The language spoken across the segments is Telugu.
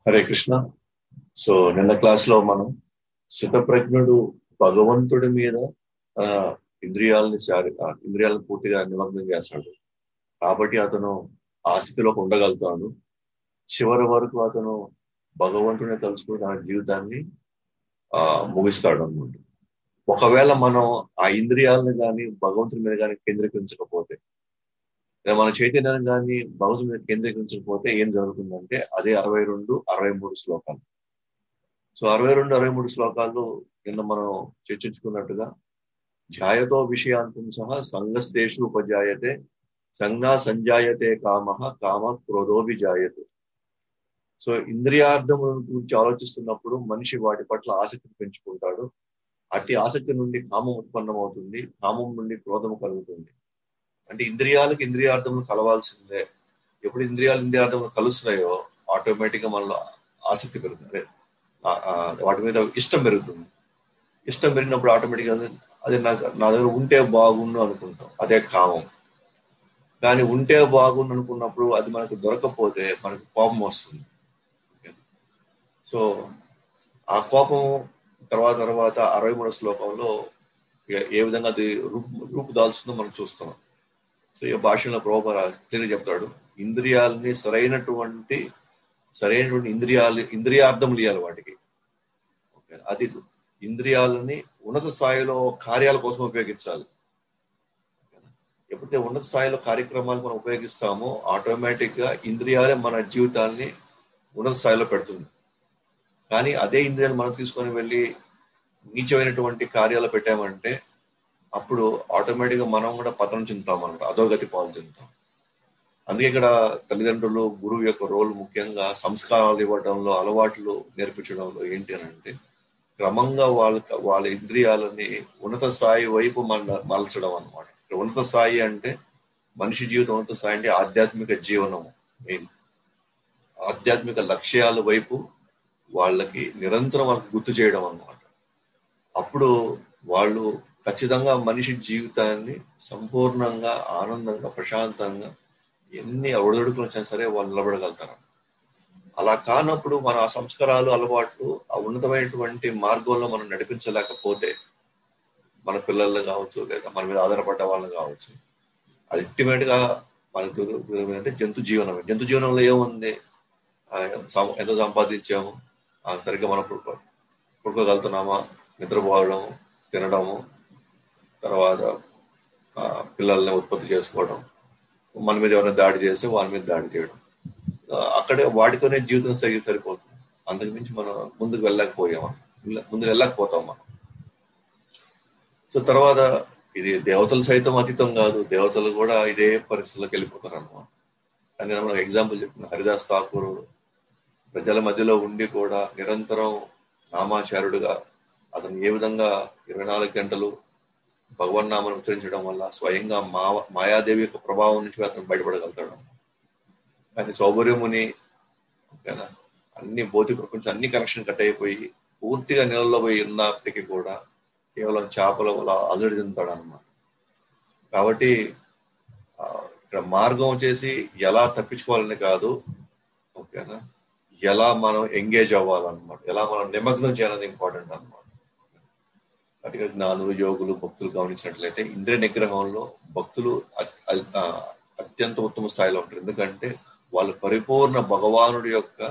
హరే కృష్ణ సో నిన్న క్లాస్ లో మనం శితప్రజ్ఞుడు భగవంతుడి మీద ఆ ఇంద్రియాలని శారీ ఇంద్రియాలను పూర్తిగా నిమగ్నం చేస్తాడు కాబట్టి అతను ఆ స్థితిలోకి ఉండగలుగుతాడు చివరి వరకు అతను భగవంతుడిని తలుచుకుని తన జీవితాన్ని ఆ ముగిస్తాడు అనమాట ఒకవేళ మనం ఆ ఇంద్రియాలను కానీ భగవంతుడి మీద కానీ కేంద్రీకరించకపోతే మన చైతన్యాన్ని కానీ భగవంతుడి మీద కేంద్రీకరించకపోతే ఏం జరుగుతుందంటే అదే అరవై రెండు అరవై మూడు శ్లోకాలు సో అరవై రెండు అరవై మూడు శ్లోకాలు నిన్న మనం చర్చించుకున్నట్టుగా ధ్యాయతో విషయాంతం సహా సంగస్తేషు ఉపజాయతే సంజ్ఞా సంజాయతే కామ కామ క్రోధోభి జాయతే సో ఇంద్రియార్థముల గురించి ఆలోచిస్తున్నప్పుడు మనిషి వాటి పట్ల ఆసక్తిని పెంచుకుంటాడు అట్టి ఆసక్తి నుండి కామం ఉత్పన్నమవుతుంది కామం నుండి క్రోధము కలుగుతుంది అంటే ఇంద్రియాలకు ఇంద్రియార్థములు కలవాల్సిందే ఎప్పుడు ఇంద్రియాలు ఇంద్రియార్థములు కలుస్తున్నాయో ఆటోమేటిక్ గా మనలో ఆసక్తి పెరుగుతుంది వాటి మీద ఇష్టం పెరుగుతుంది ఇష్టం పెరిగినప్పుడు ఆటోమేటిక్ గా అది నాకు నా దగ్గర ఉంటే బాగుండు అనుకుంటాం అదే కామం కానీ ఉంటే బాగుండు అనుకున్నప్పుడు అది మనకు దొరకపోతే మనకు కోపం వస్తుంది సో ఆ కోపం తర్వాత తర్వాత అరవై మూడో శ్లోకంలో ఏ విధంగా అది రూపు రూపు దాల్చుందో మనం చూస్తున్నాం సో ఈ భాషలో ప్రోపర క్లియర్ చెప్తాడు ఇంద్రియాలని సరైనటువంటి సరైనటువంటి ఇంద్రియాలు ఇంద్రియార్థములు ఇవ్వాలి వాటికి అది ఇంద్రియాలని ఉన్నత స్థాయిలో కార్యాల కోసం ఉపయోగించాలి ఎప్పుడైతే ఉన్నత స్థాయిలో కార్యక్రమాలు మనం ఉపయోగిస్తామో ఆటోమేటిక్ గా ఇంద్రియాలే మన జీవితాన్ని ఉన్నత స్థాయిలో పెడుతుంది కానీ అదే ఇంద్రియాలు మనం తీసుకొని వెళ్ళి నీచమైనటువంటి కార్యాలు పెట్టామంటే అప్పుడు ఆటోమేటిక్గా మనం కూడా పతనం చెందుతాం అనమాట అధోగతి పాలు చెందుతాం అందుకే ఇక్కడ తల్లిదండ్రులు గురువు యొక్క రోల్ ముఖ్యంగా సంస్కారాలు ఇవ్వడంలో అలవాట్లు నేర్పించడంలో ఏంటి అని అంటే క్రమంగా వాళ్ళ వాళ్ళ ఇంద్రియాలని ఉన్నత స్థాయి వైపు మన మలచడం అనమాట ఇక్కడ ఉన్నత స్థాయి అంటే మనిషి జీవితం ఉన్నత స్థాయి అంటే ఆధ్యాత్మిక జీవనము మెయిన్ ఆధ్యాత్మిక లక్ష్యాల వైపు వాళ్ళకి నిరంతరం వాళ్ళకి గుర్తు చేయడం అనమాట అప్పుడు వాళ్ళు ఖచ్చితంగా మనిషి జీవితాన్ని సంపూర్ణంగా ఆనందంగా ప్రశాంతంగా ఎన్ని ఒడిదొడుకులు వచ్చినా సరే వాళ్ళు నిలబడగలుగుతారు అలా కానప్పుడు మన ఆ సంస్కారాలు అలవాట్లు ఆ ఉన్నతమైనటువంటి మార్గంలో మనం నడిపించలేకపోతే మన పిల్లలు కావచ్చు లేదా మన మీద ఆధారపడ్డ వాళ్ళు కావచ్చు అల్టిమేట్ గా మనకు అంటే జంతు జీవనం జంతు జీవనంలో ఏముంది ఎంత సంపాదించాము సరిగ్గా మనం పుడుకో పుడుకోగలుగుతున్నామా నిద్రపోవడము తినడము తర్వాత పిల్లల్ని ఉత్పత్తి చేసుకోవడం మన మీద ఎవరైనా దాడి చేస్తే వాళ్ళ మీద దాడి చేయడం అక్కడే వాటితోనే జీవితం సరి సరిపోతుంది అందుకు మించి మనం ముందుకు వెళ్ళలేకపోయామా ముందుకు వెళ్ళలేకపోతాం మనం సో తర్వాత ఇది దేవతలు సైతం అతీతం కాదు దేవతలు కూడా ఇదే పరిస్థితుల్లోకి వెళ్ళిపోతారు అనమాట కానీ మనం ఎగ్జాంపుల్ చెప్పిన హరిదాస్ ఠాకూర్ ప్రజల మధ్యలో ఉండి కూడా నిరంతరం నామాచారుడుగా అతను ఏ విధంగా ఇరవై నాలుగు గంటలు భగవన్ నామను ఉచ్చరించడం వల్ల స్వయంగా మా మాయాదేవి యొక్క ప్రభావం నుంచి అతను బయటపడగలుగుతాడు కానీ సౌభర్యముని ఓకేనా అన్ని భౌతిక ప్రపంచం అన్ని కనెక్షన్ కట్ అయిపోయి పూర్తిగా నీళ్ళలో పోయి ఉన్నప్పటికీ కూడా కేవలం చేపల వల్ల అదుడు చెందుతాడు అనమాట కాబట్టి ఇక్కడ మార్గం వచ్చేసి ఎలా తప్పించుకోవాలని కాదు ఓకేనా ఎలా మనం ఎంగేజ్ అవ్వాలన్నమాట ఎలా మనం నిమగ్నం చేయాలని ఇంపార్టెంట్ అనమాట అటుగా జ్ఞానులు యోగులు భక్తులు గమనించినట్లయితే ఇంద్రియ నిగ్రహంలో భక్తులు అత్యంత ఉత్తమ స్థాయిలో ఉంటారు ఎందుకంటే వాళ్ళు పరిపూర్ణ భగవానుడి యొక్క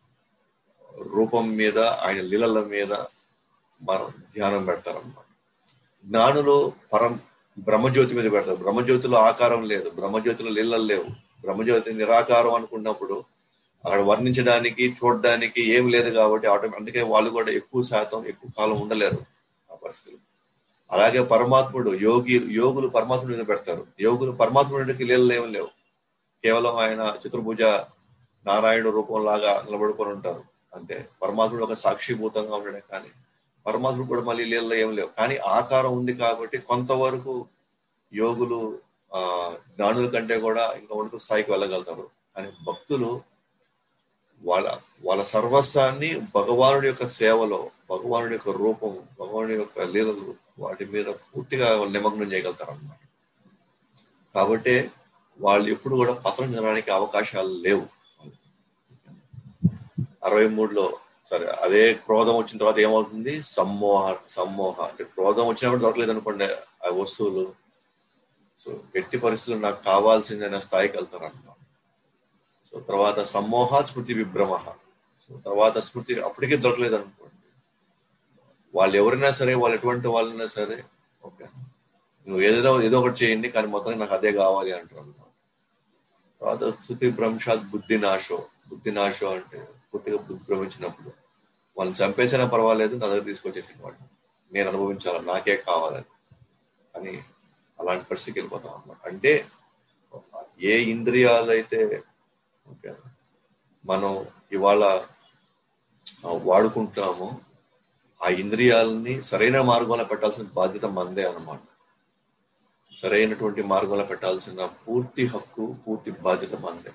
రూపం మీద ఆయన లీలల మీద మనం ధ్యానం పెడతారన్నమాట జ్ఞానులు పరం బ్రహ్మజ్యోతి మీద పెడతారు బ్రహ్మజ్యోతిలో ఆకారం లేదు బ్రహ్మజ్యోతిలో లీలలు లేవు బ్రహ్మజ్యోతి నిరాకారం అనుకున్నప్పుడు అక్కడ వర్ణించడానికి చూడడానికి ఏం లేదు కాబట్టి ఆటోమేటిక్ అందుకే వాళ్ళు కూడా ఎక్కువ శాతం ఎక్కువ కాలం ఉండలేరు ఆ పరిస్థితులు అలాగే పరమాత్ముడు యోగి యోగులు పరమాత్ముడి మీద పెడతారు యోగులు పరమాత్ముడికి లీలలు ఏం లేవు కేవలం ఆయన చతుర్భుజ నారాయణుడు రూపం లాగా నిలబడుకొని ఉంటారు అంటే పరమాత్ముడు ఒక సాక్షిభూతంగా ఉండడం కానీ పరమాత్ముడు కూడా మళ్ళీ లీలలో ఏం లేవు కానీ ఆకారం ఉంది కాబట్టి కొంతవరకు యోగులు ఆ జ్ఞానుల కంటే కూడా ఇంకా ఉన్నత స్థాయికి వెళ్ళగలుగుతారు కానీ భక్తులు వాళ్ళ వాళ్ళ సర్వస్వాన్ని భగవానుడి యొక్క సేవలో భగవానుడి యొక్క రూపం భగవానుడి యొక్క లీలలు వాటి మీద పూర్తిగా నిమగ్నం చేయగలుగుతారు అన్నమాట కాబట్టి వాళ్ళు ఎప్పుడు కూడా పతనం జరగడానికి అవకాశాలు లేవు అరవై మూడులో సరే అదే క్రోధం వచ్చిన తర్వాత ఏమవుతుంది సమ్మోహ సమ్మోహ అంటే క్రోధం వచ్చినప్పుడు దొరకలేదు అనుకోండి ఆ వస్తువులు సో ఎట్టి పరిస్థితులు నాకు కావాల్సిందనే స్థాయికి వెళ్తారు అన్నమాట సో తర్వాత సమ్మోహ స్మృతి విభ్రమ సో తర్వాత స్మృతి అప్పటికే దొరకలేదు అనుకోండి వాళ్ళు ఎవరైనా సరే వాళ్ళు ఎటువంటి వాళ్ళైనా సరే ఓకే నువ్వు ఏదో ఏదో ఒకటి చేయండి కానీ మొత్తానికి నాకు అదే కావాలి అంటారు అన్నమాట తర్వాత శృతి భ్రంశాత్ బుద్ధి నాశో బుద్ధి నాశో అంటే పూర్తిగా బుద్ధి భ్రమించినప్పుడు వాళ్ళని చంపేసినా పర్వాలేదు నా దగ్గర తీసుకొచ్చేసిన వాడు నేను అనుభవించాలి నాకే కావాలని అని అలాంటి పరిస్థితికి వెళ్ళిపోతాం అన్నమాట అంటే ఏ ఇంద్రియాలు అయితే ఓకే మనం ఇవాళ వాడుకుంటున్నామో ఆ ఇంద్రియాలని సరైన మార్గంలో పెట్టాల్సిన బాధ్యత మందే అన్నమాట సరైనటువంటి మార్గంలో పెట్టాల్సిన పూర్తి హక్కు పూర్తి బాధ్యత మందే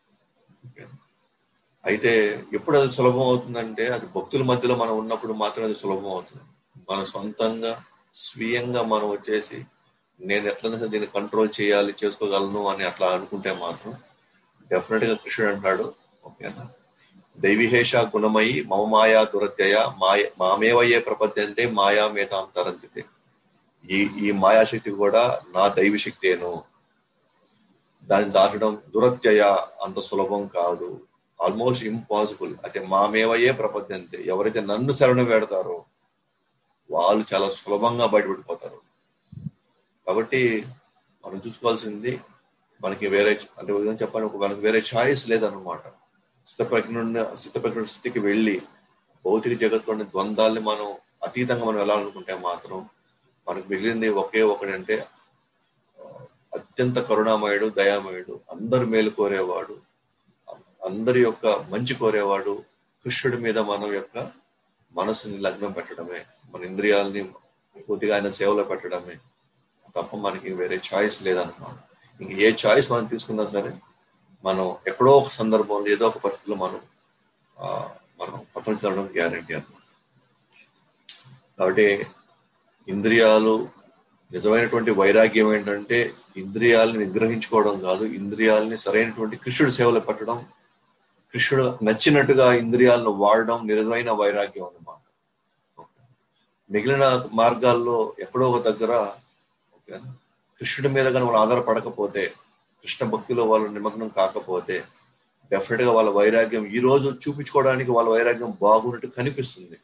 అయితే ఎప్పుడు అది సులభం అవుతుందంటే అది భక్తుల మధ్యలో మనం ఉన్నప్పుడు మాత్రమే అది సులభం అవుతుంది మన సొంతంగా స్వీయంగా మనం వచ్చేసి నేను ఎట్లయినా దీన్ని కంట్రోల్ చేయాలి చేసుకోగలను అని అట్లా అనుకుంటే మాత్రం డెఫినెట్ గా కృష్ణుడు అంటాడు ఓకేనా దైవిహేష గుణమయి మమ మాయా దురత్యయ మాయ మామేవయ్యే ప్రపద్యంతే మాయా మేతాం తరంతితే ఈ ఈ మాయాశక్తి కూడా నా దైవ శక్తేను దాన్ని దాటడం దురత్యయ అంత సులభం కాదు ఆల్మోస్ట్ ఇంపాసిబుల్ అంటే మామేవయ్యే ప్రపద్యంతే ఎవరైతే నన్ను శరణు పెడతారో వాళ్ళు చాలా సులభంగా బయటపడిపోతారు కాబట్టి మనం చూసుకోవాల్సింది మనకి వేరే అంటే విధంగా చెప్పాలి మనకి వేరే ఛాయిస్ లేదన్నమాట స్థితప్రజ్ఞ స్థితప్రజ్ఞ స్థితికి వెళ్ళి భౌతిక జగత్తులోని ద్వంద్వాల్ని మనం అతీతంగా మనం వెళ్ళాలనుకుంటే మాత్రం మనకు మిగిలింది ఒకే ఒకడంటే అత్యంత కరుణామయుడు దయామయుడు అందరు మేలు కోరేవాడు అందరి యొక్క మంచి కోరేవాడు కృష్ణుడి మీద మనం యొక్క మనసుని లగ్నం పెట్టడమే మన ఇంద్రియాలని పూర్తిగా ఆయన సేవలో పెట్టడమే తప్ప మనకి వేరే చాయిస్ లేదన్నమాట ఇంక ఏ చాయిస్ మనం తీసుకున్నా సరే మనం ఎక్కడో ఒక సందర్భంలో ఏదో ఒక పరిస్థితిలో మనం మనం పతనం గ్యారంటీ అన్నమాట కాబట్టి ఇంద్రియాలు నిజమైనటువంటి వైరాగ్యం ఏంటంటే ఇంద్రియాలని నిగ్రహించుకోవడం కాదు ఇంద్రియాలని సరైనటువంటి కృష్ణుడి సేవలు పెట్టడం కృష్ణుడు నచ్చినట్టుగా ఇంద్రియాలను వాడడం నిజమైన వైరాగ్యం అన్నమాట మిగిలిన మార్గాల్లో ఎక్కడో ఒక దగ్గర కృష్ణుడి మీద కానీ వాళ్ళు ఆధారపడకపోతే కృష్ణ భక్తిలో వాళ్ళు నిమగ్నం కాకపోతే డెఫినెట్ గా వాళ్ళ వైరాగ్యం ఈ రోజు చూపించుకోవడానికి వాళ్ళ వైరాగ్యం బాగున్నట్టు కనిపిస్తుంది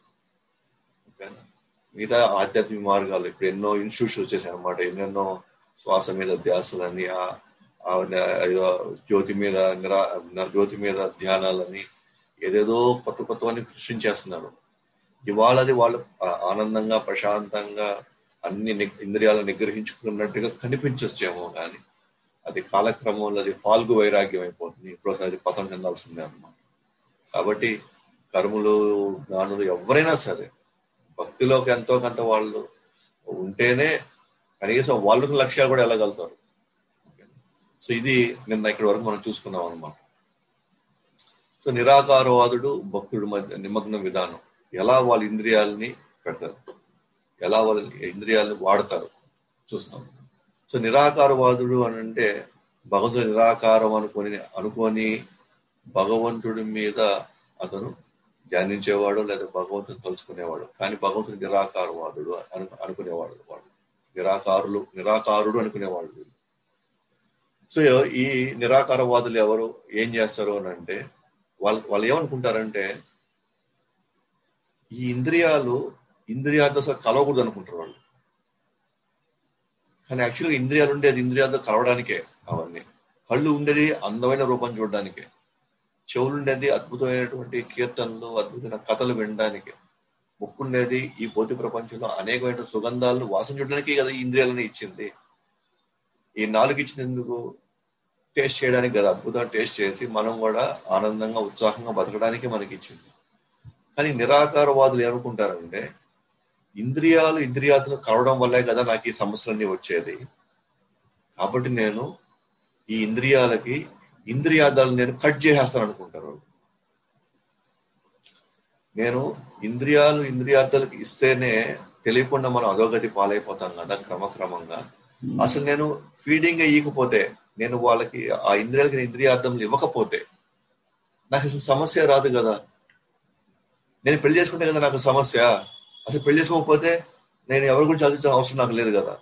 మిగతా ఆధ్యాత్మిక మార్గాలు ఇప్పుడు ఎన్నో ఇన్స్టిట్యూట్స్ వచ్చేసాయి అనమాట ఎన్నెన్నో శ్వాస మీద ధ్యాసలని జ్యోతి మీద నిరా జ్యోతి మీద ధ్యానాలని ఏదేదో కొత్త కొత్తవన్నీ సృష్టించేస్తున్నారు ఇవాళ అది వాళ్ళు ఆనందంగా ప్రశాంతంగా అన్ని ఇంద్రియాలను నిగ్రహించుకున్నట్టుగా కనిపించొచ్చేమో కానీ అది కాలక్రమంలో అది ఫాల్గు వైరాగ్యం అయిపోతుంది ఇప్పుడు అది పతనం చెందాల్సిందే అనమాట కాబట్టి కర్ములు జ్ఞానులు ఎవరైనా సరే భక్తిలోకి ఎంతో కొంత వాళ్ళు ఉంటేనే కనీసం వాళ్ళకు లక్ష్యాలు కూడా వెళ్ళగలుగుతారు సో ఇది నిన్న ఇక్కడి వరకు మనం చూసుకున్నాం అనమాట సో నిరాకారవాదుడు భక్తుడు మధ్య నిమగ్న విధానం ఎలా వాళ్ళ ఇంద్రియాలని పెడతారు ఎలా వాళ్ళ ఇంద్రియాలని వాడతారు చూస్తాం సో నిరాకారవాదుడు అని అంటే భగవంతుడు నిరాకారం అనుకొని అనుకొని భగవంతుడి మీద అతను ధ్యానించేవాడు లేదా భగవంతుని తలుచుకునేవాడు కానీ భగవంతుడు నిరాకారవాదుడు అను అనుకునేవాడు వాడు నిరాకారులు నిరాకారుడు అనుకునేవాడు సో ఈ నిరాకారవాదులు ఎవరు ఏం చేస్తారు అని అంటే వాళ్ళు వాళ్ళు ఏమనుకుంటారంటే ఈ ఇంద్రియాలు ఇంద్రియాలతో అసలు కలవకూడదు అనుకుంటారు వాళ్ళు కానీ యాక్చువల్గా ఇంద్రియాలు ఉండేది ఇంద్రియాలతో కలవడానికే అవన్నీ కళ్ళు ఉండేది అందమైన రూపం చూడడానికే చెవులు ఉండేది అద్భుతమైనటువంటి కీర్తనలు అద్భుతమైన కథలు వినడానికి ముక్కుండేది ఈ భౌతిక ప్రపంచంలో అనేకమైన సుగంధాలను వాసన చూడడానికి కదా ఇంద్రియాలని ఇచ్చింది ఈ నాలుగు ఇచ్చినందుకు టేస్ట్ చేయడానికి కదా అద్భుతంగా టేస్ట్ చేసి మనం కూడా ఆనందంగా ఉత్సాహంగా బతకడానికి మనకి ఇచ్చింది కానీ నిరాకారవాదులు ఏమనుకుంటారంటే ఇంద్రియాలు ఇంద్రియాలను కలవడం వల్లే కదా నాకు ఈ సమస్యలన్నీ వచ్చేది కాబట్టి నేను ఈ ఇంద్రియాలకి ఇంద్రియాదాలు నేను కట్ చేసేస్తాను అనుకుంటారు నేను ఇంద్రియాలు ఇంద్రియార్థాలకు ఇస్తేనే తెలియకుండా మనం అధోగతి పాలైపోతాం కదా క్రమక్రమంగా అసలు నేను ఫీడింగ్ ఇవ్వకపోతే నేను వాళ్ళకి ఆ ఇంద్రియాలకి ఇంద్రియార్థములు ఇవ్వకపోతే నాకు అసలు సమస్య రాదు కదా నేను పెళ్లి చేసుకుంటే కదా నాకు సమస్య అసలు పెళ్లి చేసుకోకపోతే నేను ఎవరి గురించి ఆలోచించాల్సిన అవసరం నాకు లేదు కదా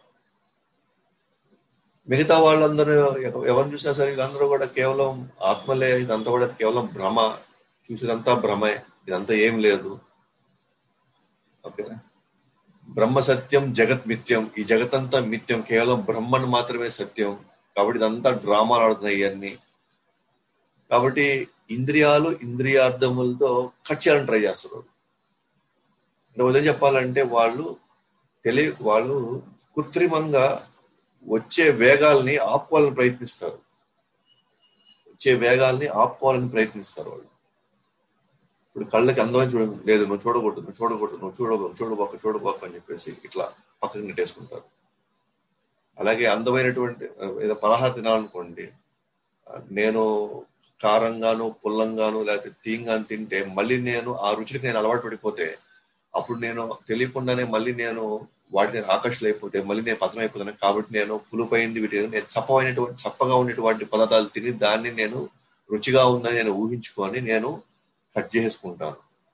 మిగతా వాళ్ళందరూ ఎవ- ఎవరిని చూసినా సరే అందరూ కూడా కేవలం ఆత్మలే ఇదంతా కూడా కేవలం భ్రమ చూసేదంతా భ్రమే ఇదంతా ఏం లేదు ఓకేనా బ్రహ్మ సత్యం జగత్ మిథ్యం ఈ జగతంతా మిథ్యం కేవలం బ్రహ్మను మాత్రమే సత్యం కాబట్టి ఇదంతా డ్రామాలు ఆడుతున్నాయి ఇవన్నీ కాబట్టి ఇంద్రియాలు ఇంద్రియార్థములతో కట్ చేయాలని ట్రై చేస్తారు అంటే ఉదయం చెప్పాలంటే వాళ్ళు తెలియ వాళ్ళు కృత్రిమంగా వచ్చే వేగాల్ని ఆపుకోవాలని ప్రయత్నిస్తారు వచ్చే వేగాల్ని ఆపుకోవాలని ప్రయత్నిస్తారు వాళ్ళు ఇప్పుడు కళ్ళకి అందమైన చూడ లేదు నువ్వు చూడకూడదు నువ్వు చూడకూడదు నువ్వు చూడకు చూడబోక చూడబోక అని చెప్పేసి ఇట్లా పక్కకి నెట్టేసుకుంటారు అలాగే అందమైనటువంటి ఆ, ఏదో పలహార తినాలనుకోండి ఆ, నేను కారంగాను పుల్లంగాను లేకపోతే తీయంగాను తింటే మళ్ళీ నేను ఆ రుచికి నేను అలవాటు పడిపోతే అప్పుడు నేను తెలియకుండానే మళ్ళీ నేను వాటిని ఆకర్షితులైపోతే మళ్ళీ నేను పతనం అయిపోతాను కాబట్టి నేను పులుపైంది వీటి నేను చప్పమైనటువంటి చప్పగా ఉండేటువంటి పదార్థాలు తిని దాన్ని నేను రుచిగా ఉందని నేను ఊహించుకొని నేను కట్ చేసుకుంటాను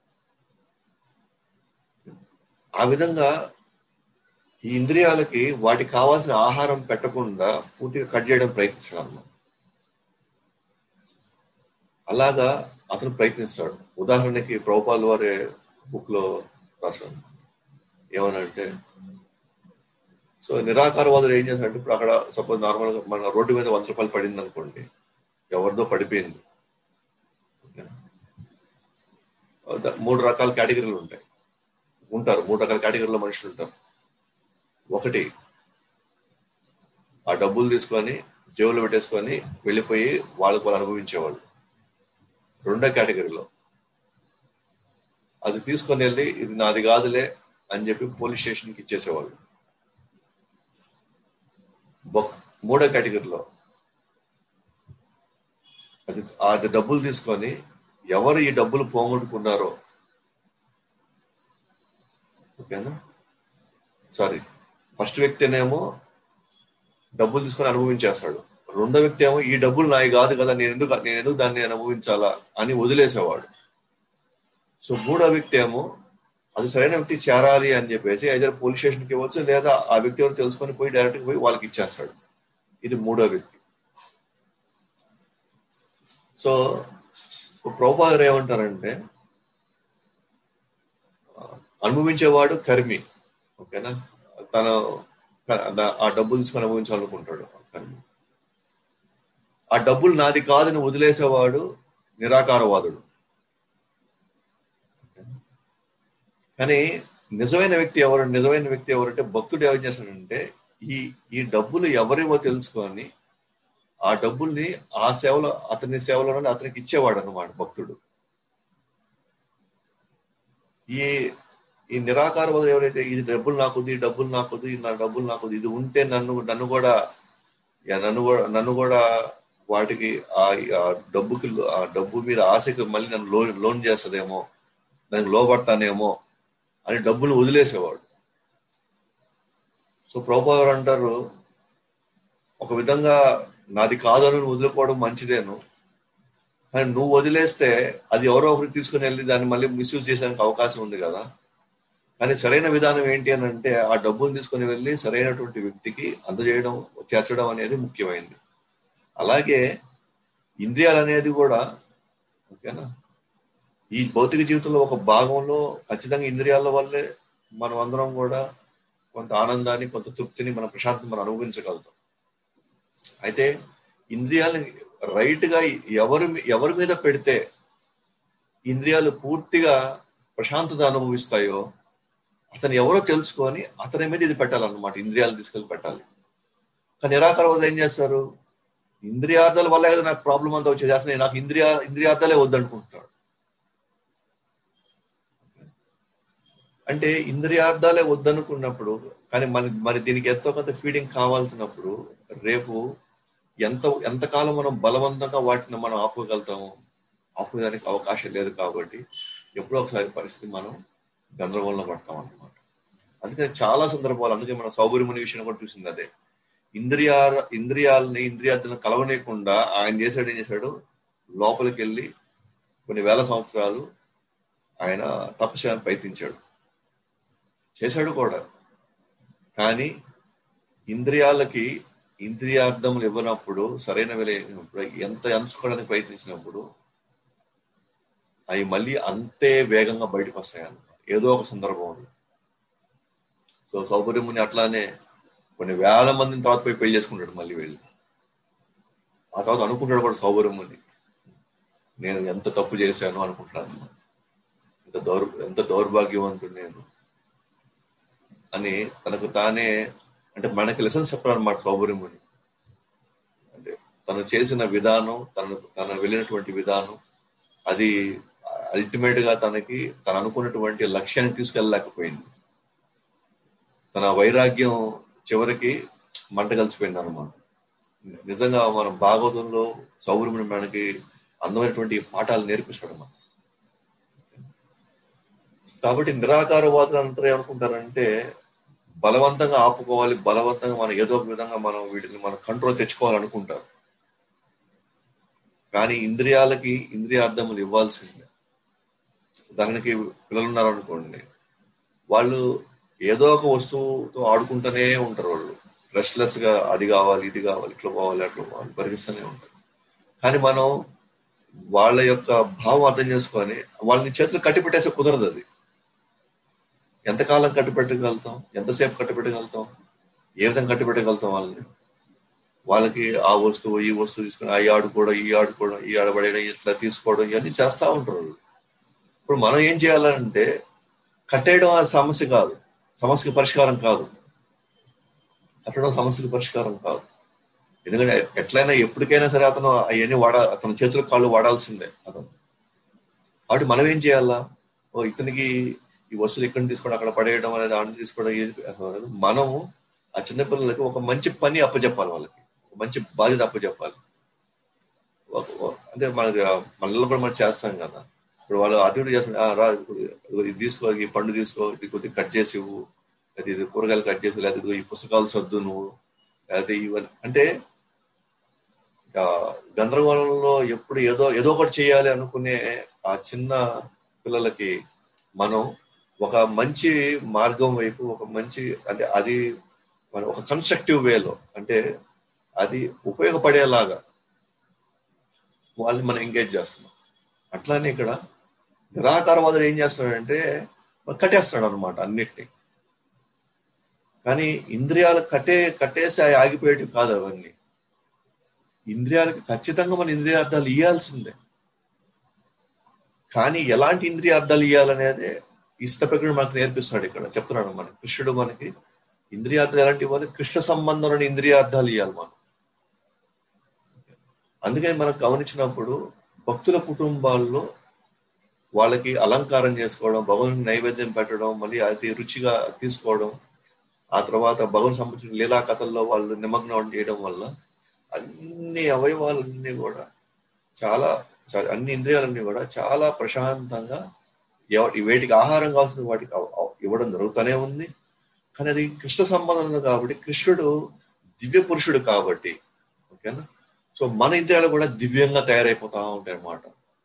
ఆ విధంగా ఈ ఇంద్రియాలకి వాటికి కావాల్సిన ఆహారం పెట్టకుండా పూర్తిగా కట్ చేయడం ప్రయత్నిస్తాడు అన్నమాట అలాగా అతను ప్రయత్నిస్తాడు ఉదాహరణకి ప్రభుపాల్ వారి బుక్ లో రాశాడు ఏమనంటే సో నిరాకారవాదులు ఏం చేస్తారంటే ఇప్పుడు అక్కడ సపోజ్ నార్మల్ గా మన రోడ్డు మీద వంద రూపాయలు పడింది అనుకోండి ఎవరిదో పడిపోయింది ద- మూడు రకాల కేటగిరీలు ఉంటాయి ఉంటారు మూడు రకాల కేటగిరీలో మనుషులు ఉంటారు ఒకటి ఆ డబ్బులు తీసుకొని జేబులో పెట్టేసుకొని వెళ్ళిపోయి వాళ్ళకు వాళ్ళు అనుభవించేవాళ్ళు రెండో కేటగిరీలో అది తీసుకొని వెళ్ళి ఇది నాది కాదులే అని చెప్పి పోలీస్ స్టేషన్కి ఇచ్చేసేవాళ్ళు ఒక- మూడో కేటగిరీలో అది ఆ డబ్బులు తీసుకొని ఎవరు ఈ డబ్బులు పోగొట్టుకున్నారో ఓకేనా సారీ ఫస్ట్ వ్యక్తినేమో డబ్బులు తీసుకొని అనుభవించేస్తాడు రెండో వ్యక్తి ఏమో ఈ డబ్బులు నాయి కాదు కదా నేను ఎందుకు నేను ఎందుకు దాన్ని అనుభవించాలా అని వదిలేసేవాడు సో మూడో వ్యక్తి ఏమో అది సరైన వ్యక్తి చేరాలి అని చెప్పేసి అయితే పోలీస్ స్టేషన్కి ఇవ్వచ్చు లేదా ఆ వ్యక్తి ఎవరు తెలుసుకొని పోయి డైరెక్ట్ పోయి వాళ్ళకి ఇచ్చేస్తాడు ఇది మూడో వ్యక్తి సో ప్రభుపాద గారు ఏమంటారంటే ఆ, అనుభవించేవాడు కర్మి ఓకేనా తను క- ఆ డబ్బులు తీసుకొని అనుభవించాలనుకుంటాడు కర్మి ఆ డబ్బులు నాది కాదని వదిలేసేవాడు నిరాకారవాదుడు కానీ నిజమైన వ్యక్తి ఎవరు నిజమైన వ్యక్తి ఎవరంటే భక్తుడు ఏం చేస్తాడంటే ఈ ఈ డబ్బులు ఎవరేమో తెలుసుకొని ఆ డబ్బుల్ని ఆ సేవలో అతని సేవలోనే అతనికి ఇచ్చేవాడు అనమాట భక్తుడు ఈ ఈ నిరాకారవాదులు ఎవరైతే ఇది డబ్బులు నాకొద్దు ఈ డబ్బులు నాకొద్దు ఈ నా డబ్బులు నాకొద్దు ఇది ఉంటే నన్ను నన్ను కూడా యా, నన్ను కూడా నన్ను కూడా వాటికి ఆ ఆ డబ్బుకి ఆ డబ్బు మీద ఆశకి మళ్ళీ నన్ను లోన్ లోన్ చేస్తుందేమో దానికి లోపడతానేమో అని డబ్బులు వదిలేసేవాడు సో ప్రభుపాదరు అంటారు ఒక విధంగా నాది కాదని నువ్వు వదులుకోవడం మంచిదేను కానీ నువ్వు వదిలేస్తే అది ఎవరో ఒకరికి తీసుకుని వెళ్ళి దాన్ని మళ్ళీ మిస్యూజ్ చేసేందుకు అవకాశం ఉంది కదా కానీ సరైన విధానం ఏంటి అని అంటే ఆ డబ్బులు తీసుకుని వెళ్ళి సరైనటువంటి వ్యక్తికి అందజేయడం చేర్చడం అనేది ముఖ్యమైనది అలాగే ఇంద్రియాలు అనేది కూడా ఓకేనా ఈ భౌతిక జీవితంలో ఒక భాగంలో ఖచ్చితంగా ఇంద్రియాల వల్లే మనం అందరం కూడా కొంత ఆనందాన్ని కొంత తృప్తిని మన ప్రశాంతం మనం అనుభవించగలుగుతాం అయితే ఇంద్రియాలని రైట్ గా ఎవరి మీ- ఎవరి మీద పెడితే ఇంద్రియాలు పూర్తిగా ప్రశాంతత అనుభవిస్తాయో అతను ఎవరో తెలుసుకొని అతని మీద ఇది పెట్టాలన్నమాట ఇంద్రియాలు తీసుకెళ్ళి పెట్టాలి కానీ నిరాకారవాదులు ఏం చేస్తారు ఇంద్రియార్థాల వల్ల కదా నాకు ప్రాబ్లం అంతా వచ్చేది అసలు నేను నాకు ఇంద్రియా ఇంద్రియార్థాలే వద్దనుకుంటున్నాడు అంటే ఇంద్రియార్థాలే వద్దనుకున్నప్పుడు కానీ మన మరి దీనికి ఎంతో కొంత ఫీడింగ్ కావాల్సినప్పుడు రేపు ఎంత ఎంతకాలం మనం బలవంతంగా వాటిని మనం ఆపుకోగలుగుతాము ఆపుకోవడానికి అవకాశం లేదు కాబట్టి ఎప్పుడో ఒకసారి పరిస్థితి మనం గందరగోళంలో పడతాం అన్నమాట అందుకని చాలా సందర్భాలు అందుకే మనం సౌకర్యమని విషయం కూడా చూసింది అదే ఇంద్రియా ఇంద్రియాలని ఇంద్రియార్థులను కలవనీయకుండా ఆయన చేశాడు ఏం చేశాడు లోపలికి వెళ్ళి కొన్ని వేల సంవత్సరాలు ఆయన తపస్సు చేయడానికి ప్రయత్నించాడు చేశాడు కూడా కానీ ఇంద్రియాలకి ఇంద్రియార్థములు ఇవ్వనప్పుడు సరైన విల ఎంత ఎంచుకోవడానికి ప్రయత్నించినప్పుడు అవి మళ్ళీ అంతే వేగంగా బయటకు వస్తాయి అన్నమాట ఏదో ఒక సందర్భంలో సో సౌకర్యముని అట్లానే కొన్ని వేల మందిని తర్వాత పోయి పెళ్లి చేసుకుంటాడు మళ్ళీ వెళ్ళి ఆ తర్వాత అనుకుంటాడు కూడా సౌకర్యముని నేను ఎంత తప్పు చేశాను అనుకుంటాను ఎంత దౌర్ ఎంత దౌర్భాగ్యవంతుడు నేను అని తనకు తానే అంటే మనకి లెసన్స్ చెప్పాలన్నమాట సౌకర్యముని అంటే తను చేసిన విధానం తను తను వెళ్ళినటువంటి విధానం అది అల్టిమేట్ గా తనకి తను అనుకున్నటువంటి లక్ష్యాన్ని తీసుకెళ్ళలేకపోయింది తన వైరాగ్యం చివరికి మంట కలిసిపోయింది అనమాట నిజంగా మనం భాగవతంలో సౌరముని మనకి అందమైనటువంటి పాఠాలు నేర్పిస్తాడు మనం కాబట్టి నిరాకారవాదులు అంటారు ఏమనుకుంటారంటే బలవంతంగా ఆపుకోవాలి బలవంతంగా మనం ఏదో ఒక విధంగా మనం వీటిని మనం కంట్రోల్ తెచ్చుకోవాలనుకుంటారు కానీ ఇంద్రియాలకి ఇంద్రియార్థములు ఇవ్వాల్సిందే దానికి పిల్లలు ఉన్నారనుకోండి వాళ్ళు ఏదో ఒక వస్తువుతో ఆడుకుంటూనే ఉంటారు వాళ్ళు రెస్ట్లెస్ గా అది కావాలి ఇది కావాలి ఇట్లా పోవాలి అట్లా పోవాలి పరిగిస్తూనే ఉంటారు కానీ మనం వాళ్ళ యొక్క భావం అర్థం చేసుకొని వాళ్ళని చేతులు కట్టిపెట్టేస్తే కుదరదు అది ఎంతకాలం కట్టిపెట్టగలుగుతాం ఎంతసేపు కట్టిపెట్టగలుగుతాం ఏ విధంగా కట్టిపెట్టగలుగుతాం వాళ్ళని వాళ్ళకి ఆ వస్తువు ఈ వస్తువు తీసుకుని అవి ఆడుకోవడం ఈ ఆడుకోవడం ఈ ఆడబడేయడం ఇట్లా తీసుకోవడం ఇవన్నీ చేస్తూ ఉంటారు ఇప్పుడు మనం ఏం చేయాలంటే కట్టేయడం ఆ సమస్య కాదు సమస్యకి పరిష్కారం కాదు కట్టడం సమస్యకి పరిష్కారం కాదు ఎందుకంటే ఎట్లయినా ఎప్పటికైనా సరే అతను అవన్నీ వాడ అతని చేతులు కాళ్ళు వాడాల్సిందే అతను కాబట్టి మనం ఏం చేయాలా ఓ ఇతనికి ఈ వస్తువులు ఇక్కడ తీసుకోవడం అక్కడ పడేయడం అనేది ఆడ తీసుకోవడం మనము ఆ చిన్నపిల్లలకి ఒక మంచి పని అప్పచెప్పాలి వాళ్ళకి ఒక మంచి బాధ్యత అప్పచెప్పాలి అంటే మనకి మనలో కూడా మనం చేస్తాం కదా ఇప్పుడు వాళ్ళు అటు ఇటు చేస్తుంటే రా ఇది తీసుకో ఈ పండు తీసుకో ఇది కొద్దిగా కట్ చేసి ఇవ్వు లేదా ఇది కూరగాయలు కట్ చేసి లేదా ఈ పుస్తకాలు సర్దు నువ్వు లేకపోతే ఇవన్నీ అంటే గందరగోళంలో ఎప్పుడు ఏదో ఏదో ఒకటి చేయాలి అనుకునే ఆ చిన్న పిల్లలకి మనం ఒక మంచి మార్గం వైపు ఒక మంచి అంటే అది మన ఒక కన్స్ట్రక్టివ్ వేలో అంటే అది ఉపయోగపడేలాగా వాళ్ళని మనం ఎంగేజ్ చేస్తున్నాం అట్లానే ఇక్కడ నిరాకారవాదుడు ఏం చేస్తున్నాడంటే కట్టేస్తాడు అనమాట అన్నిటినీ కానీ ఇంద్రియాలు కట్టే కట్టేసి ఆగిపోయేటివి కాదు అవన్నీ ఇంద్రియాలకు ఖచ్చితంగా మన ఇంద్రియార్థాలు ఇవ్వాల్సిందే కానీ ఎలాంటి ఇంద్రియార్థాలు ఇవ్వాలనేది ఇష్ట ప్రకృతి మనకు నేర్పిస్తున్నాడు ఇక్కడ చెప్తున్నాడు మన కృష్ణుడు మనకి ఇంద్రియార్థాలు ఎలాంటి ఇవ్వాలి కృష్ణ సంబంధం ఇంద్రియార్థాలు ఇవ్వాలి మనం అందుకని మనం గమనించినప్పుడు భక్తుల కుటుంబాల్లో వాళ్ళకి అలంకారం చేసుకోవడం భగవాన్ నైవేద్యం పెట్టడం మళ్ళీ అది రుచిగా తీసుకోవడం ఆ తర్వాత భగవాన్ సంబంధించిన లీలా కథల్లో వాళ్ళు నిమగ్నం చేయడం వల్ల అన్ని అవయవాలన్నీ కూడా చాలా అన్ని ఇంద్రియాలన్నీ కూడా చాలా ప్రశాంతంగా వేటికి ఆహారం కావాల్సిన వాటికి ఇవ్వడం జరుగుతూనే ఉంది కానీ అది కృష్ణ సంబంధం కాబట్టి కృష్ణుడు దివ్య పురుషుడు కాబట్టి ఓకేనా సో మన ఇంద్రియాలు కూడా దివ్యంగా తయారైపోతా ఉంటాయి అన్నమాట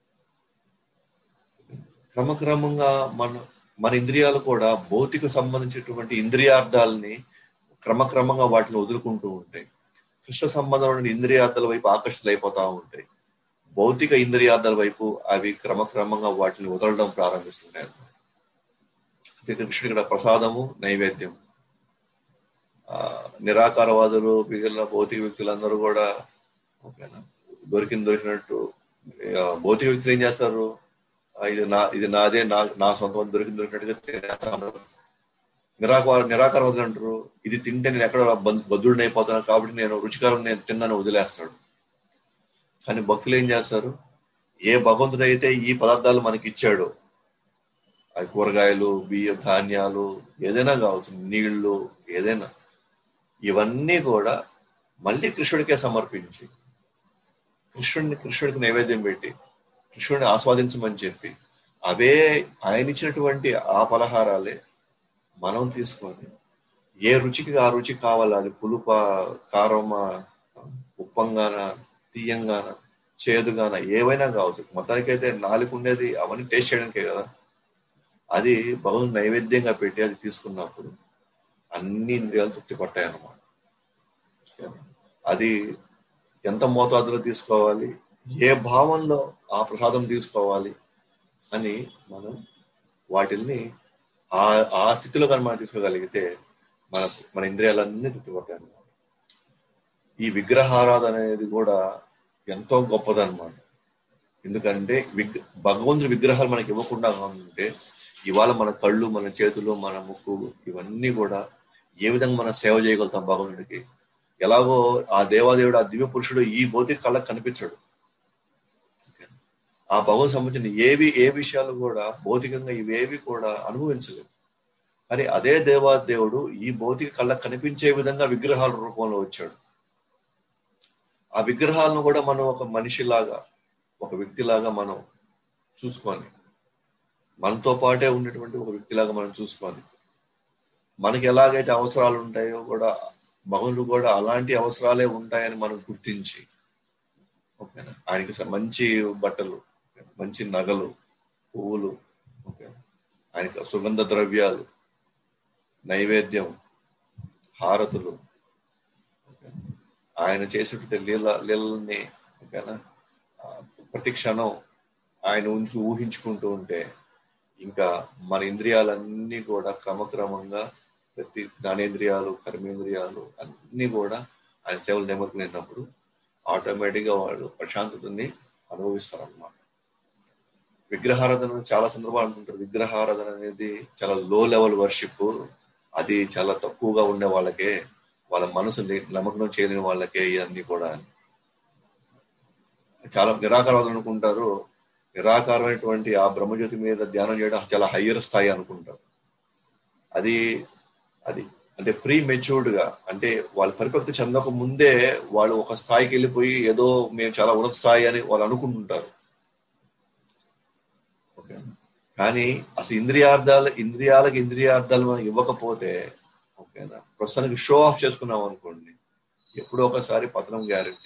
క్రమక్రమంగా మన మన ఇంద్రియాలు కూడా భౌతిక సంబంధించినటువంటి ఇంద్రియార్థాలని క్రమక్రమంగా వాటిని వదులుకుంటూ ఉంటాయి కృష్ణ సంబంధమైన ఇంద్రియార్థాల వైపు ఆకర్షితులైపోతా ఉంటాయి భౌతిక ఇంద్రియార్థాల వైపు అవి క్రమక్రమంగా వాటిని వదలడం ప్రారంభిస్తున్నాయి కృష్ణుడు ఇక్కడ ప్రసాదము నైవేద్యం ఆ నిరాకారవాదులు మిగిలిన భౌతిక వ్యక్తులందరూ కూడా ఓకేనా దొరికింది దొరికినట్టు భౌతిక వ్యక్తులు ఏం చేస్తారు ఇది నా ఇది నాదే నా నా సొంతం దొరికింది దొరికినట్టుగా తినేస్తాను నిరాకార నిరాకారవాదులు అంటారు ఇది తింటే నేను ఎక్కడ బద్దుడిని అయిపోతాను కాబట్టి నేను రుచికరం నేను తిన్నాను వదిలేస్తాడు కానీ భక్తులు ఏం చేస్తారు ఏ భగవంతుడు అయితే ఈ పదార్థాలు మనకి ఇచ్చాడు అవి కూరగాయలు బియ్యం ధాన్యాలు ఏదైనా కావచ్చు నీళ్లు ఏదైనా ఇవన్నీ కూడా మళ్ళీ కృష్ణుడికే సమర్పించి కృష్ణుడిని కృష్ణుడికి నైవేద్యం పెట్టి కృష్ణుడిని ఆస్వాదించమని చెప్పి అవే ఆయన ఇచ్చినటువంటి ఆ పలహారాలే మనం తీసుకొని ఏ రుచికి ఆ రుచి కావాలి అది పులుప కారమా ఉప్పంగాన తీయంగాన చేదుగాన ఏవైనా కావచ్చు మొత్తానికైతే నాలుగు ఉండేది అవన్నీ టేస్ట్ చేయడానికే కదా అది భగవంతు నైవేద్యంగా పెట్టి అది తీసుకున్నప్పుడు అన్ని ఇంద్రియాలు తృప్తి పట్టాయి అన్నమాట అది ఎంత మోతాదులో తీసుకోవాలి ఏ భావంలో ఆ ప్రసాదం తీసుకోవాలి అని మనం వాటిల్ని ఆ ఆ స్థితిలో కానీ మనం తీసుకోగలిగితే మన మన ఇంద్రియాలన్నీ తృప్తిపడతాయి అన్నమాట ఈ విగ్రహారాధన అనేది కూడా ఎంతో గొప్పదన్నమాట ఎందుకంటే విగ్ భగవంతుడి విగ్రహాలు మనకి ఇవ్వకుండా ఉంటే ఇవాళ మన కళ్ళు మన చేతులు మన ముక్కు ఇవన్నీ కూడా ఏ విధంగా మనం సేవ చేయగలుగుతాం భగవంతుడికి ఎలాగో ఆ దేవాదేవుడు ఆ దివ్య పురుషుడు ఈ భౌతిక కళ్ళకు కనిపించడు ఆ భగవంతు సంబంధించిన ఏవి ఏ విషయాలు కూడా భౌతికంగా ఇవేవి కూడా అనుభవించలేవు కానీ అదే దేవాదేవుడు ఈ భౌతిక కళ్ళకు కనిపించే విధంగా విగ్రహాల రూపంలో వచ్చాడు ఆ విగ్రహాలను కూడా మనం ఒక మనిషిలాగా ఒక వ్యక్తిలాగా మనం చూసుకొని మనతో పాటే ఉన్నటువంటి ఒక వ్యక్తిలాగా మనం చూసుకొని మనకి ఎలాగైతే అవసరాలు ఉంటాయో కూడా భగవంతుడు కూడా అలాంటి అవసరాలే ఉంటాయని మనం గుర్తించి ఓకేనా ఆయనకి మంచి బట్టలు మంచి నగలు పువ్వులు ఓకే ఆయనకి సుగంధ ద్రవ్యాలు నైవేద్యం హారతులు ఆయన చేసేటువంటి లీల లీలల్ని ఓకేనా ప్రతి క్షణం ఆయన ఉంచి ఊహించుకుంటూ ఉంటే ఇంకా మన ఇంద్రియాలన్నీ కూడా క్రమక్రమంగా ప్రతి జ్ఞానేంద్రియాలు కర్మేంద్రియాలు అన్నీ కూడా ఆయన సేవలు నిమగ్నమైనప్పుడు ఆటోమేటిక్గా వాళ్ళు ప్రశాంతతని అనుభవిస్తారు అన్నమాట విగ్రహారాధన చాలా సందర్భాలు అనుకుంటారు విగ్రహారాధన అనేది చాలా లో లెవెల్ వర్షిప్ అది చాలా తక్కువగా ఉండే వాళ్ళకే వాళ్ళ మనసు నమ్మకం చేయలేని వాళ్ళకే ఇవన్నీ కూడా చాలా నిరాకారాలు అనుకుంటారు నిరాకారమైనటువంటి ఆ బ్రహ్మజ్యోతి మీద ధ్యానం చేయడం చాలా హయ్యర్ స్థాయి అనుకుంటారు అది అది అంటే ప్రీ మెచ్యూర్డ్ గా అంటే వాళ్ళు పరిపక్తి చెందక ముందే వాళ్ళు ఒక స్థాయికి వెళ్ళిపోయి ఏదో మేము చాలా ఉన్నత స్థాయి అని వాళ్ళు అనుకుంటుంటారు ఓకే కానీ అసలు ఇంద్రియార్థాలు ఇంద్రియాలకు ఇంద్రియార్థాలు మనం ఇవ్వకపోతే ఓకేనా ప్రస్తుతానికి షో ఆఫ్ చేసుకున్నాం అనుకోండి ఎప్పుడో ఒకసారి పతనం గ్యారెంటీ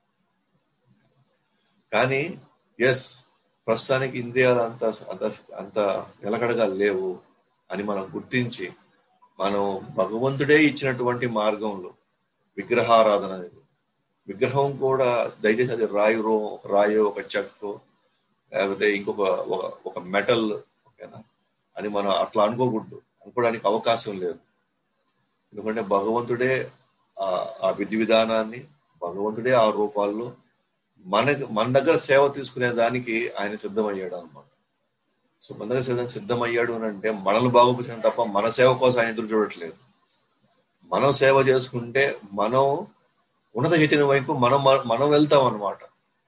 కానీ ఎస్ ప్రస్తుతానికి ఇంద్రియాలు అంత అంత అంత నిలకడగా లేవు అని మనం గుర్తించి మనం భగవంతుడే ఇచ్చినటువంటి మార్గంలో విగ్రహారాధన అనేది విగ్రహం కూడా దయచేసి అది రాయి రో రాయో ఒక చెక్కు లేకపోతే ఇంకొక ఒక ఒక మెటల్ ఓకేనా అని మనం అట్లా అనుకోకూడదు అనుకోవడానికి అవకాశం లేదు ఎందుకంటే భగవంతుడే ఆ విధి విధానాన్ని భగవంతుడే ఆ రూపాల్లో మన మన దగ్గర సేవ తీసుకునే దానికి ఆయన సిద్ధమయ్యాడు అనమాట సో మన దగ్గర సిద్ధం సిద్ధమయ్యాడు అని అంటే మనల్ని బాగుపరిచిన తప్ప మన సేవ కోసం ఆయన ఎదురు చూడట్లేదు మనం సేవ చేసుకుంటే మనం ఉన్నత చైతన్యం వైపు మనం మనం వెళ్తాం అనమాట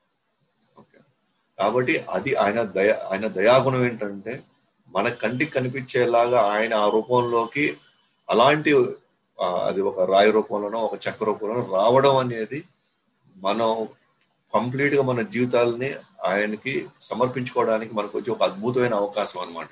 కాబట్టి అది ఆయన దయ ఆయన దయాగుణం ఏంటంటే మన కంటికి కనిపించేలాగా ఆయన ఆ రూపంలోకి అలాంటి అది ఒక రాయి రూపంలోనో ఒక చెక్క రూపంలోనో రావడం అనేది మనం కంప్లీట్ గా మన జీవితాలని ఆయనకి సమర్పించుకోవడానికి మనకు వచ్చి ఒక అద్భుతమైన అవకాశం అనమాట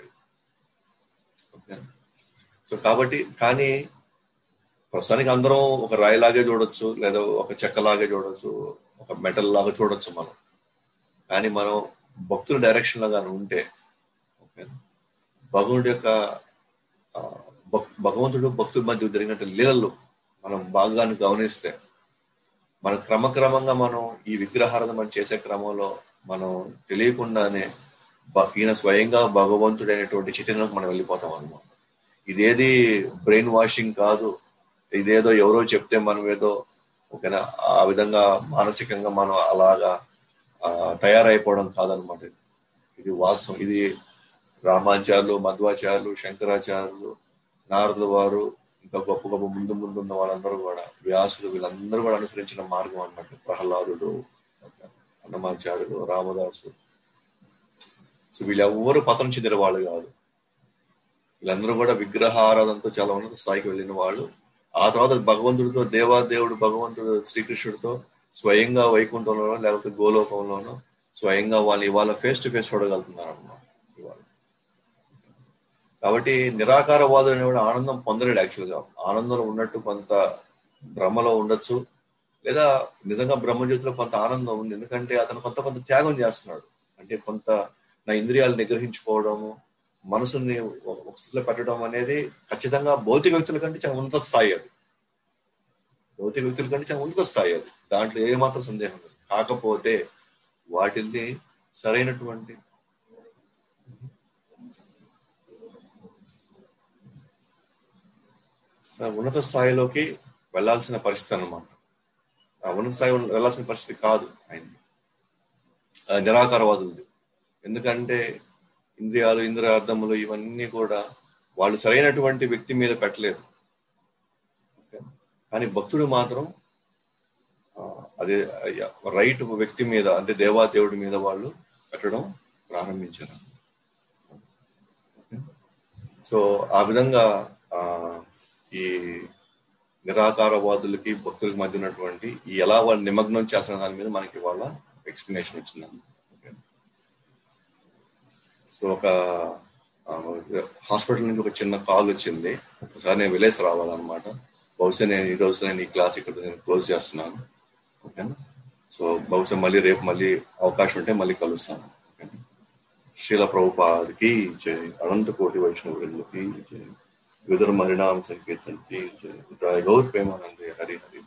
సో కాబట్టి కానీ ప్రస్తుతానికి అందరం ఒక రాయిలాగే చూడొచ్చు లేదా ఒక చెక్కలాగే చూడొచ్చు ఒక మెటల్ లాగా చూడొచ్చు మనం కానీ మనం భక్తుల డైరెక్షన్ లో కానీ ఉంటే ఓకే భగవంతుడి యొక్క భగవంతుడు భక్తుల మధ్య జరిగినట్టు లీలలు మనం బాగా గమనిస్తే మన క్రమక్రమంగా మనం ఈ విగ్రహారాధన మనం చేసే క్రమంలో మనం తెలియకుండానే ఈయన స్వయంగా భగవంతుడైనటువంటి చైతన్యంలోకి మనం వెళ్ళిపోతాం అనమాట ఇదేది బ్రెయిన్ వాషింగ్ కాదు ఇదేదో ఎవరో చెప్తే మనం ఏదో ఓకేనా ఆ విధంగా మానసికంగా మనం అలాగా తయారైపోవడం కాదనమాట ఇది వాస్తవం ఇది రామాచార్యులు మధ్వాచార్యులు శంకరాచార్యులు నారదుల వారు ఇంకా గొప్ప గొప్ప ముందు ముందు ఉన్న వాళ్ళందరూ కూడా వ్యాసులు వీళ్ళందరూ కూడా అనుసరించిన మార్గం అన్నట్టు ప్రహ్లాదుడు అన్నమాచార్యులు రామదాసు సో వీళ్ళెవ్వరూ పతనం చెందిన వాళ్ళు కాదు వీళ్ళందరూ కూడా విగ్రహారాధనతో చాలా ఉన్నత స్థాయికి వెళ్ళిన వాళ్ళు ఆ తర్వాత భగవంతుడితో దేవాదేవుడు భగవంతుడు శ్రీకృష్ణుడితో స్వయంగా వైకుంఠంలోనో లేకపోతే గోలోకంలోనో స్వయంగా వాళ్ళు ఇవాళ ఫేస్ టు ఫేస్ చూడగలుగుతున్నారు అన్నమాట ఇవాళ కాబట్టి నిరాకారవాదుడు అనేవాడు ఆనందం పొందలేడు యాక్చువల్గా ఆనందంలో ఉన్నట్టు కొంత భ్రమలో ఉండొచ్చు లేదా నిజంగా బ్రహ్మజ్యోతిలో కొంత ఆనందం ఉంది ఎందుకంటే అతను కొంత కొంత త్యాగం చేస్తున్నాడు అంటే కొంత నా ఇంద్రియాలు నిగ్రహించుకోవడము మనసుని ఒక ఒక స్థితిలో పెట్టడం అనేది ఖచ్చితంగా భౌతిక వ్యక్తుల కంటే చాలా ఉన్నత స్థాయి అది భౌతిక వ్యక్తుల కంటే చాలా ఉన్నత స్థాయి అది దాంట్లో ఏమాత్రం సందేహం లేదు కాకపోతే వాటిని సరైనటువంటి ఆ ఉన్నత స్థాయిలోకి వెళ్ళాల్సిన పరిస్థితి అన్నమాట ఆ ఉన్నత స్థాయి వెళ్ళాల్సిన పరిస్థితి కాదు ఆయన నిరాకారవాదులది ఎందుకంటే ఇంద్రియాలు ఇంద్రియార్థములు ఇవన్నీ కూడా వాళ్ళు సరైనటువంటి వ్యక్తి మీద పెట్టలేదు ఓకే? కానీ భక్తుడు మాత్రం ఆ, అదే రైట్ వ్యక్తి మీద అంటే దేవాదేవుడి మీద వాళ్ళు పెట్టడం ప్రారంభించారు ఓకే? సో ఆ విధంగా ఆ ఈ నిరాకారవాదులకి భక్తులకి మధ్య ఉన్నటువంటి ఈ ఎలా వాళ్ళు నిమగ్నం చేస్తున్న దాని మీద మనకి వాళ్ళ ఎక్స్ప్లెనేషన్ వచ్చిందండి ఓకే. సో ఒక హాస్పిటల్ నుంచి ఒక చిన్న కాల్ వచ్చింది ఒకసారి నేను విలేజ్ రావాలన్నమాట బహుశా నేను ఈ రోజు నేను ఈ క్లాస్ ఇక్కడ నేను క్లోజ్ చేస్తున్నాను ఓకేనా సో బహుశా మళ్ళీ రేపు మళ్ళీ అవకాశం ఉంటే మళ్ళీ కలుస్తాను ఓకేనా శీల ప్రభుపాదికి జై అనంత కోటి వైష్ణవులకి జై విదుర మరిణామ సంకీర్తనకి జై గౌర్ ప్రేమానందే హరి హరి